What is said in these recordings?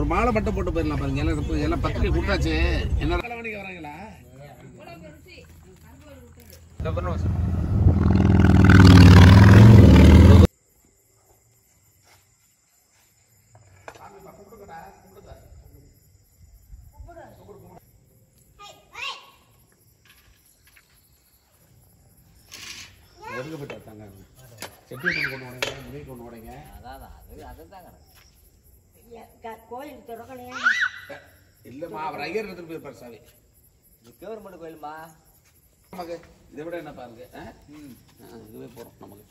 மாலை மட்டும் போட்டு போயிடலாம் பாருங்க எல்லாம் இப்ப எல்லாம் பத்திரிக்கை கொடுத்தாச்சு என்ன வேலை மணிக்கு வராங்களா எதுக்கு போயிட்டு வந்தாங்க செட்டி கொண்டு உடைங்க முடிவு கொண்டு உடைங்க கோயிலுக்கு திறக்கலையா இல்லைம்மா அவர் ஐயர் எடுத்துட்டு போயிருப்பார் சாவி கவர்மெண்ட் கோயிலுமா நமக்கு இதை விட என்ன பாருங்க ஆ? ஆ, இதுவே போறோம் நமக்கு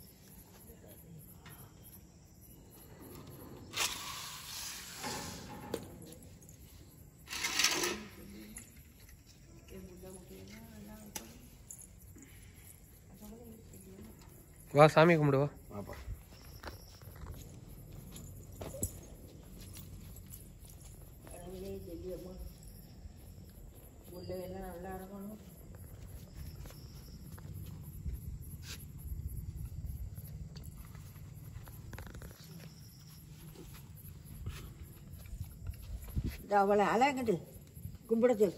வா சாமி கும்பிடு வா வாப்பா கடவுளே தெரியம்மா உள்ள எல்லாம் நல்லா இருக்கணும் இது அவளை அழகுது கும்பிடுது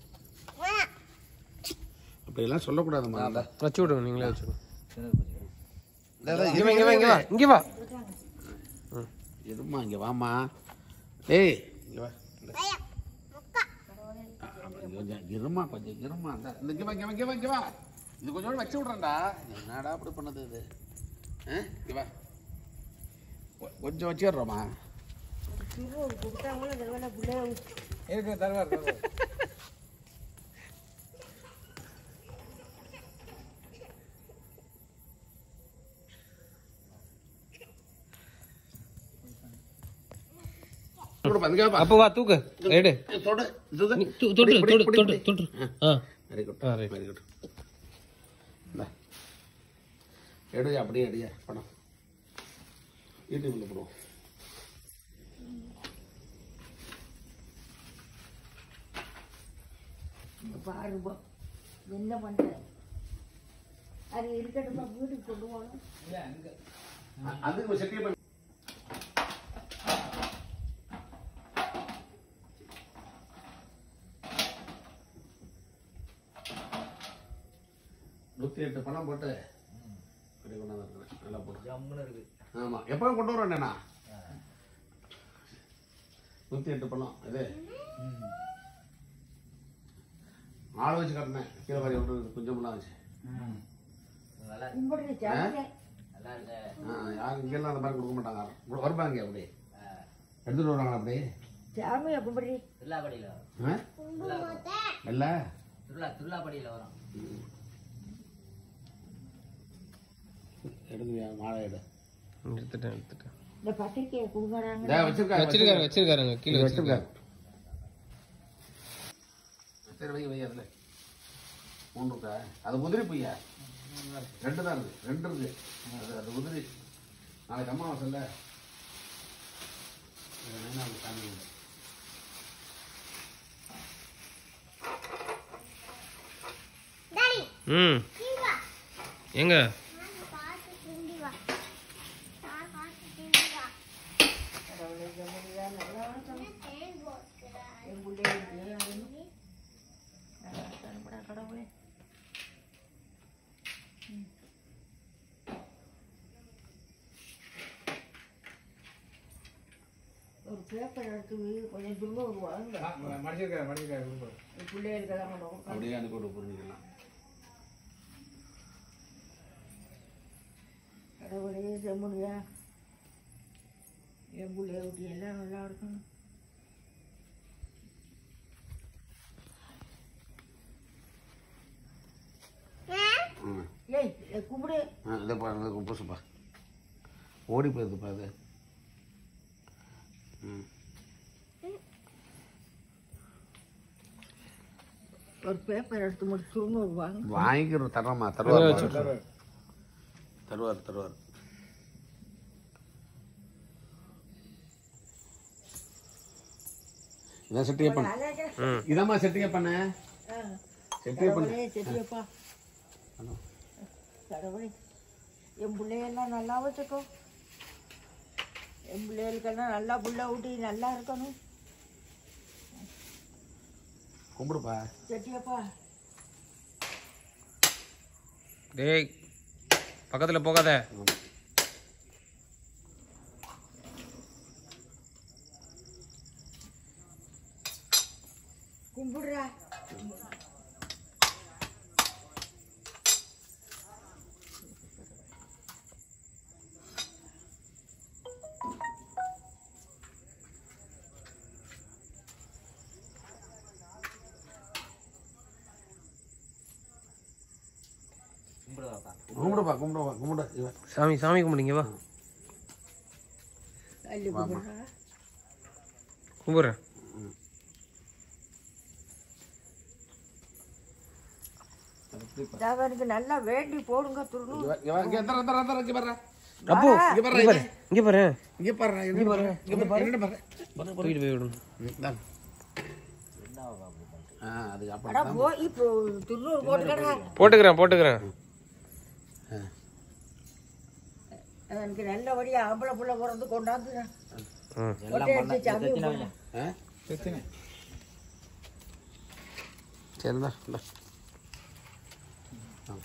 அப்படியெல்லாம் சொல்லக்கூடாதும்மா வச்சு விடுங்க நீங்களே வச்சு விடுங்க இந்தா, இங்க வா இங்க வா இங்க வா இங்க வா இருமா இங்க வாமா டேய் இங்க வா இந்த. ஆ, அப்படி கொஞ்சம் இருமா கொஞ்சம் இருமா இந்த இந்த இங்க வா இங்க வா இங்க வா இங்க வா இது கொஞ்சம் வச்சு விட்றேன்டா என்னடா அப்படி பண்ணது இது ஆ? இங்க வா கொ- கொஞ்சம் வச்சிடுறோமா கொடுத்தாங்களும் இந்த வேலை பிள்ளைய இருக்கு தருவார் தருவார் கொடுப்பா, இங்க வாப்பா. அப்போ வா தூக்கு எடு தொடு, தொடு. நீ தொ- தொட்டு பிடி, தொட்டு பிடி, தொட்டு பிடி. தொட்டு ஆ வெரி குட் ஆ, right. வெரி குட் இந்தா எடுயா அப்படியே எடுயா பணம் யூடியூப்ல போடுவோம் பாருப்பா என்ன பண்ற அது இருக்கட்டுமா வீட்டுக்கு கொண்டு போகணும் அ- அதுக்கு செட்டில் பண்ணி நூற்றி எட்டு பணம் போட்டு இப்படி கொண்டாந்து இருக்கிறேன் நல்லா போட்டு ஜம்முன்னு இருக்கு ஆமாம் எப்போ கொண்டு வரேன்டா நூற்றி எட்டு பணம் இது ஆள் வச்சு கட்டினேன் கீழே வாரி ஒன்று கொஞ்சமெல்லாம் வச்சு நல்லா கும்பிடுது சாமி நல்லா இருக்கு ஆ யாரும் இங்கெல்லாம் அந்த மாதிரி கொடுக்க மாட்டாங்க உங்க வருவாங்க அப்படி எடுத்துட்டு வருவாங்களா அப்படி சாமியை கும்பிடுறி திருவிழாப்படியில் வரும் ஆ இல்லை திருவிழா திருவிழாப்படியில் வரும் எடுங்க மாலை எடு எடுத்துட்டேன் எடுத்துட்டேன் இந்த பத்திரிக்கையை கொடுக்குறாங்க இதா வச்சிருக்காங்க வச்சிருக்காரு வச்சிருக்காருங்க கீழே கீழே வச்சிருக்காரு வச்சிருக்காரு சரி வை வை அதில் மூணு இருக்கா அது உதிரி பொய்யா ரெண்டு தான் இருக்கு ரெண்டு இருக்கு அது அது உதிரி நாளைக்கு அம்மாவாசைல்ல இது வேணா அந்த சாமி கும்பிடு. ம் எங்க கடவுளே ஜமுடியா நல்லா இருக்கணும் என் பிள்ளைய நல்லா இருக்கணும். நல்லா இருக்கணும்டா கடவுளே ம். ஒரு பேப்பர் எடுத்து கொஞ்சம் துண்டு வருவாங்க மடிச்சிருக்காரு மடிச்சிருக்காரு பிள்ளைகளுக்கெல்லாம் கொண்டு கொடுக்கணும். அப்படியே அனுப்பி விட்டு புரிஞ்சுக்கலாம் கடவுளே செம்முடியா என் பிள்ளைய விட்டு எல்லாம் நல்லா இருக்கணும் ம் ஏய் இதை கும்பிடு ஆ இதை பாருங்க பூசுப்பா ஓடி போயிருதுப்பா அது ம் ஒரு பேப்பர் எடுத்து மட்டும் சுருங்க வருவாங்க வாங்கிக்கிறோம் தர்றோம்மா தருவார் தருவார் தருவார் இதான் செட்டியே பண்ண அழகா இதாம்மா செட்டியே பண்ண ஆ. செட்டியே பண்ண கடவுளே செட்டியப்பா கடவுளே என் பிள்ளையெல்லாம் நல்லா வச்சுக்கோ என் பிள்ளைகளுக்கெல்லாம் நல்லா புள்ள ஊட்டி நல்லா இருக்கணும் கும்பிடுப்பா செட்டியப்பா டேய் பக்கத்துல போகாத கும்பிடுறா கும்பிடுவாப்பா கும்பிடுப்பா கும்பிடுப்பா கும்பிடு இவன் சாமி சாமி கும்பிடுங்க வா அள்ளி கும்பிடுறா கும்பிட்றேன் அவனுக்கு நல்லா வேண்டி போடுங்க துருணும் இங்க வா, இங்க வா, இங்க எத்தனை, எத்தனை, எத்தனை, இங்க பாருடா. அப்போ இங்க பாருடா, இங்க பாரு இங்க பாரு இங்க பாருடா, இங்க பாருடா, இங்க பாரு, என்னடா பாரு. தூக்கிட்டு போய் விடுங்க ம், இந்தாங்க. ஆ, அது அப்படி அடா போ இப்போ துருநூறு போட்டுக்கடா போட்டுக்கிறேன் போட்டுக்கிறேன் அவனுக்கு நல்லபடியா ஆம்பளை புள்ள பிறந்து கொண்டாந்து ம் ஒட்டை அடிச்சு சாமி கும்பிடு. ஆ? சரிண்ணா இந்தா. ஆ.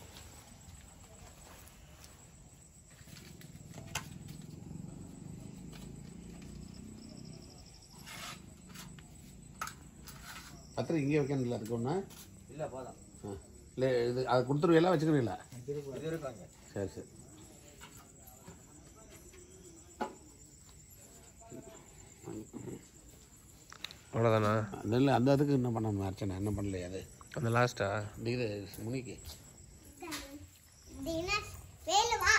பத்திரிக்கை இங்கே வைக்கணும்ல அதுக்கு ஒன்று இல்லை போதும் இல்லை இது அதை கொடுத்துருவீங்களா வச்சுக்கிறீங்களா இது இருக்காங்க சரி சரி அவ்வளோதானா நெல் அந்த அதுக்கு என்ன பண்ணணும் அர்ச்சனை என்ன பண்ணலையே அது அந்த லாஸ்ட்டா இந்த இது முனிக்கு தினேஷ் வேலு வா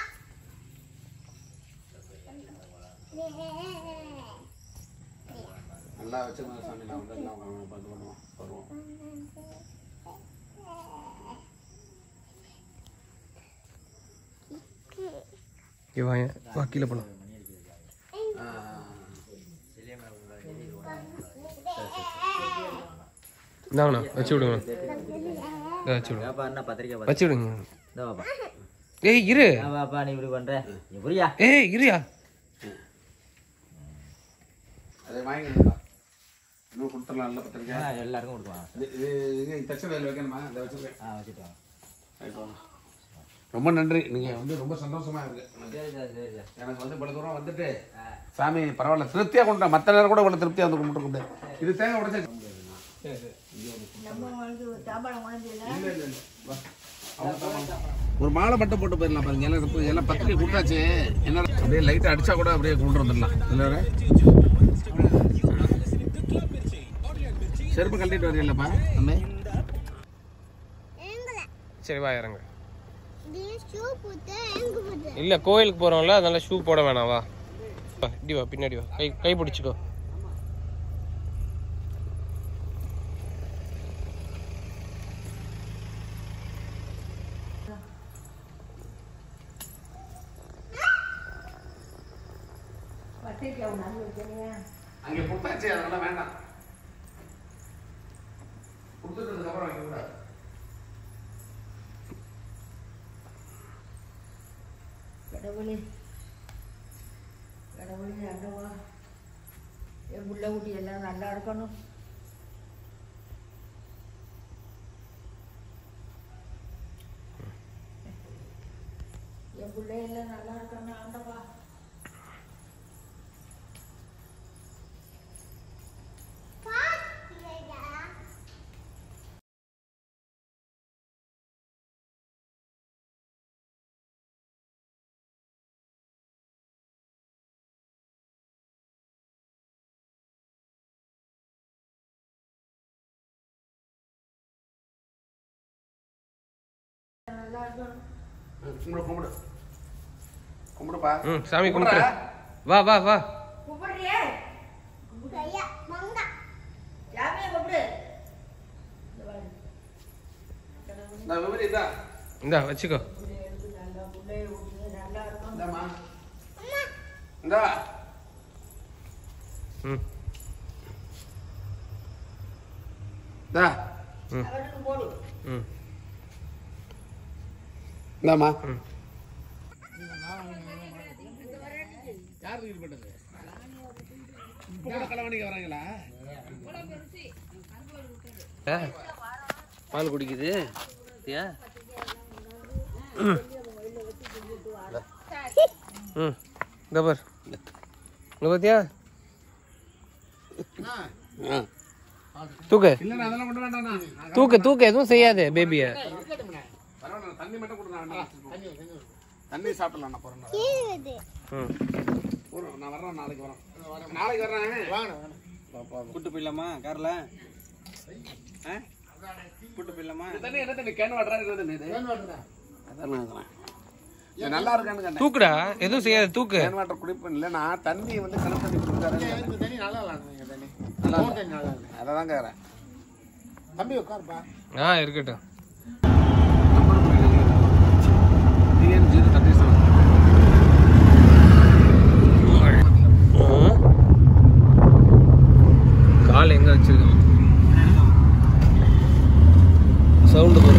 நல்லா வச்சுருந்தேன் சாமி நான் வந்து எல்லாம் இது பண்ணுவோம் வருவோம் இங்கே வாங்க வா கீழே போகலாம் ஆ, இந்தாங்கண்ணா வச்சு விடுங்க இந்தா வச்சு விடுங்க பாப்பா என்ன பத்திரிக்கை வச்சு விடுங்க இந்த பாப்பா ஏய் இரு ஏன் பாப்பா நீ இப்படி பண்ற நீ புரியா ஏய் இருயா அதை வாங்கிடுங்களா இன்னும் கொடுத்துடலாம் நல்ல பத்திரிக்கை எல்லாருக்கும் கொடுக்கலாம் இது இது இது தச்ச வேலை வைக்கணுமா அதை வச்சுருக்கேன் ஆ வச்சுட்டு வாங்க ரைட் வாங்க. ரொம்ப நன்றி நீங்கள் வந்து ரொம்ப சந்தோஷமா இருக்கு எனக்கு. சரி சார் சரி சார் எனக்கு வந்து இவ்வளோ தூரம் வந்துட்டு சாமி பரவாயில்ல திருப்தியாக கொண்டு மற்ற நேரம் கூட இவ்வளோ திருப்தியாக வந்து கும்பிட்டு கொண்டு இது தேங்காய் உடச்சி நம்ம வாங்கி ஒரு தாம்பாளம் வாங்கிடல ஒரு மாலை மட்டும் போட்டு போயிடலாம் பாருங்க எல்லாம் இப்ப எல்லாம் பத்திரிக்கை கொடுத்தாச்சு என்ன அப்படியே லைட்டாக அடிச்சா கூட அப்படியே கொண்டு வந்துடலாம் இல்லை செருப்பு கழட்டிட்டு வரீங்களப்பா அண்ணே சரி வா இறங்க தினேஷ் ஷூ போட்டு எங்க போட்டு இல்லை கோயிலுக்கு போகிறோம்ல அதனால ஷூ போட வேணாம் வா வா, இப்படி வா பின்னாடி வா கை கை பிடிச்சிக்கோ பத்திரிக்கை அவன் நாங்கள் வைக்கலையா அங்கே கொடுத்தாச்சு அதனால வேண்டாம் கொடுத்துட்டதுக்கு அப்புறம் வைக்க கூடாது கடவுளே கடவுளே ஆண்டவா என் புள்ள குட்டி எல்லாம் நல்லா இருக்கணும் என் பிள்ளை எல்லாம் நல்லா இருக்கணும் ஆண்டவா நல்லா இருக்கணும் கும்பிடு கும்பிடு கும்பிடுப்பா ம் சாமி கும்பிட்ற வா வா வா கூப்பிடுறியே கையா மங்கா யாமே கூப்பிடு நான் விவரி இதா இந்தா வச்சுக்கோ நல்லா பிள்ளைய விட்டு நல்லா இருக்கணும் இந்தாம்மா இந்தா ம் இந்தா ம் அவனுக்கு போடு ம் இந்தாம்மா ம். யாருக்கு ஈடுபட்டது இப்ப கூட களவாணிக்கு வராங்களா ஆ, பால் குடிக்குது ஏ ம் இந்த பார் இங்க பாத்தியா தூக்கு இல்ல அதெல்லாம் கொண்டு வேண்டாம்ண்ணா தூக்கு தூக்கு எதுவும் செய்யாது பேபிய பரவாயில்ல தண்ணி மட்டும் கொடுங்க தண்ணி சாப்பிடலாம் போறேன் கீழே ம் போறோம் நான் வர்றேன் நாளைக்கு வரேன் நாளைக்கு வர்றேன் வாங்க கூட்டு போயிடலாமா கார்ல ஆ? கூட்டு போயிடலாமா இந்த தண்ணி என்ன தண்ணி கேன் வாட்டரா இருக்கிறது தண்ணி இது அதான் நான் இருக்கிறேன். இது நல்லா இருக்கான்னு கேட்டேன் தூக்குடா எதுவும் செய்யாது தூக்கு கேன் வாட்டர் குடிப்பேன் இல்லைன்னா தண்ணி வந்து கிணத்து தண்ணி குடிக்காது தண்ணி நல்லா இல்லை தண்ணி நல்லா இல்லை. அதை தான் கேட்குறேன் தம்பி உட்காருப்பா ஆ இருக்கட்டும் டிஎன் ஜீரோ தேர்ட்டி செவன் ம். கால் எங்க வச்சிருக்கான் சவுண்டு